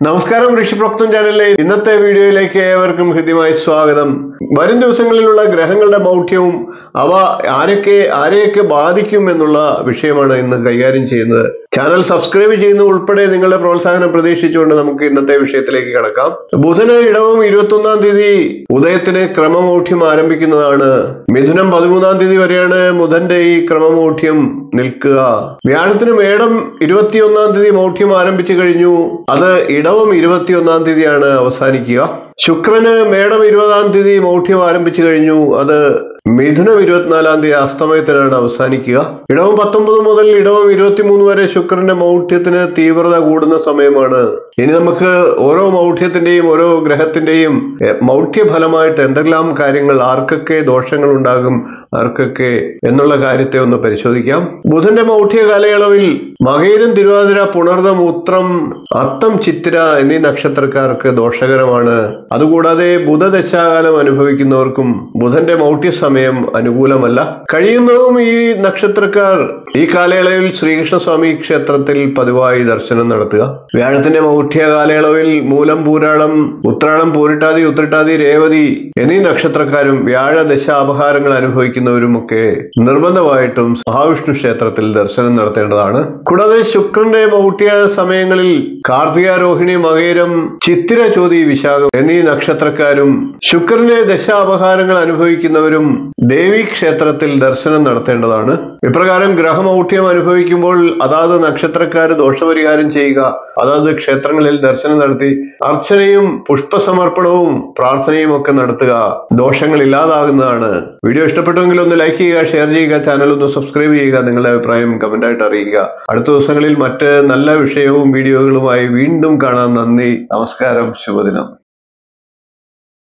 നമസ്കാരം ഋഷിപ്രോക്തം ചാനലിലെ ഇന്നത്തെ വീഡിയോയിലേക്ക് ഏവർക്കും ഹൃദ്യമായി സ്വാഗതം വരും ദിവസങ്ങളിലുള്ള ഗ്രഹങ്ങളുടെ മൗഢ്യവും അവ ആരൊക്കെ ആരെയൊക്കെ ബാധിക്കും എന്നുള്ള വിഷയമാണ് ഇന്ന് കൈകാര്യം ചെയ്യുന്നത് ചാനൽ സബ്സ്ക്രൈബ് ചെയ്യുന്ന ഉൾപ്പെടെ നിങ്ങളുടെ പ്രോത്സാഹനം പ്രതീക്ഷിച്ചുകൊണ്ട് നമുക്ക് ഇന്നത്തെ വിഷയത്തിലേക്ക് കടക്കാം ബുധന് ഇടവും ഇരുപത്തൊന്നാം തീയതി ഉദയത്തിന് ക്രമമൗഢ്യം ആരംഭിക്കുന്നതാണ് മിഥുനം പതിമൂന്നാം തീയതി വരെയാണ് ബുധന്റെ ഈ ക്രമമൗഢ്യം നിൽക്കുക വ്യാഴത്തിന് മേടം ഇരുപത്തിയൊന്നാം തീയതി മൗഢ്യം ആരംഭിച്ചു കഴിഞ്ഞു അത് ഇടവം ഇരുപത്തിയൊന്നാം തീയതിയാണ് അവസാനിക്കുക ശുക്രന് മേടം ഇരുപതാം തീയതി മൗഢ്യം ആരംഭിച്ചു കഴിഞ്ഞു അത് മിഥുനം ഇരുപത്തിനാലാം തീയതി അസ്തമയത്തിനാണ് അവസാനിക്കുക ഇടവം പത്തൊമ്പത് മുതൽ ഇടവം ഇരുപത്തിമൂന്ന് വരെ ശുക്രന്റെ മൗഢ്യത്തിന് തീവ്രത കൂടുന്ന സമയമാണ് ഇനി നമുക്ക് ഓരോ മൗഢ്യത്തിന്റെയും ഓരോ ഗ്രഹത്തിന്റെയും എ, മൗഢ്യഫലമായിട്ട് എന്തെല്ലാം കാര്യങ്ങൾ ആർക്കൊക്കെ ദോഷങ്ങൾ ഉണ്ടാകും ആർക്കൊക്കെ എന്നുള്ള കാര്യത്തെ ഒന്ന് പരിശോധിക്കാം ബുധന്റെ മൗഢ്യ കാലയളവിൽ മകയിലും തിരുവാതിര പുണർദം ഉത്രം അത്തം ചിത്തിര എന്നീ നക്ഷത്രക്കാർക്ക് ദോഷകരമാണ് അതുകൂടാതെ ബുധദശാകാലം അനുഭവിക്കുന്നവർക്കും ബുധന്റെ മൗഢ്യ സമയം അനുകൂലമല്ല കഴിയുന്നതും ഈ നക്ഷത്രക്കാർ ഈ കാലയളവിൽ ശ്രീകൃഷ്ണസ്വാമി ക്ഷേത്രത്തിൽ പതിവായി ദർശനം നടത്തുക വ്യാഴത്തിന്റെ മൗഢ്യ കാലയളവിൽ മൂലം പൂരാടം ഉത്രാടം പൂരിട്ടാതി ഉത്രട്ടാതി രേവതി എന്നീ നക്ഷത്രക്കാരും വ്യാഴ ദശാപഹാരങ്ങൾ അനുഭവിക്കുന്നവരുമൊക്കെ നിർബന്ധമായിട്ടും മഹാവിഷ്ണു ക്ഷേത്രത്തിൽ ദർശനം നടത്തേണ്ടതാണ് കൂടാതെ ശുക്രന്റെ മൗഢ്യ സമയങ്ങളിൽ കാർത്തിക രോഹിണി മകേരം ചിത്തിര ചോതി വിശാഖം എന്നീ നക്ഷത്രക്കാരും ശുക്രന്റെ ദശാപഹാരങ്ങൾ അനുഭവിക്കുന്നവരും ദേവി ക്ഷേത്രത്തിൽ ദർശനം നടത്തേണ്ടതാണ് ഇപ്രകാരം ഗ്രഹമൗഢ്യം അനുഭവിക്കുമ്പോൾ അതാത് നക്ഷത്രക്കാര് ദോഷപരിഹാരം ചെയ്യുക അതാത് ക്ഷേത്രങ്ങളിൽ ദർശനം നടത്തി അർച്ചനയും പുഷ്പസമർപ്പണവും പ്രാർത്ഥനയും ഒക്കെ നടത്തുക ദോഷങ്ങൾ ഇല്ലാതാകുന്നതാണ് വീഡിയോ ഇഷ്ടപ്പെട്ടുവെങ്കിൽ ഒന്ന് ലൈക്ക് ചെയ്യുക ഷെയർ ചെയ്യുക ചാനൽ ഒന്ന് സബ്സ്ക്രൈബ് ചെയ്യുക നിങ്ങളുടെ അഭിപ്രായം കമന്റായിട്ട് അറിയിക്കുക അടുത്ത ദിവസങ്ങളിൽ മറ്റ് നല്ല വിഷയവും വീഡിയോകളുമായി വീണ്ടും കാണാം നന്ദി നമസ്കാരം ശുഭദിനം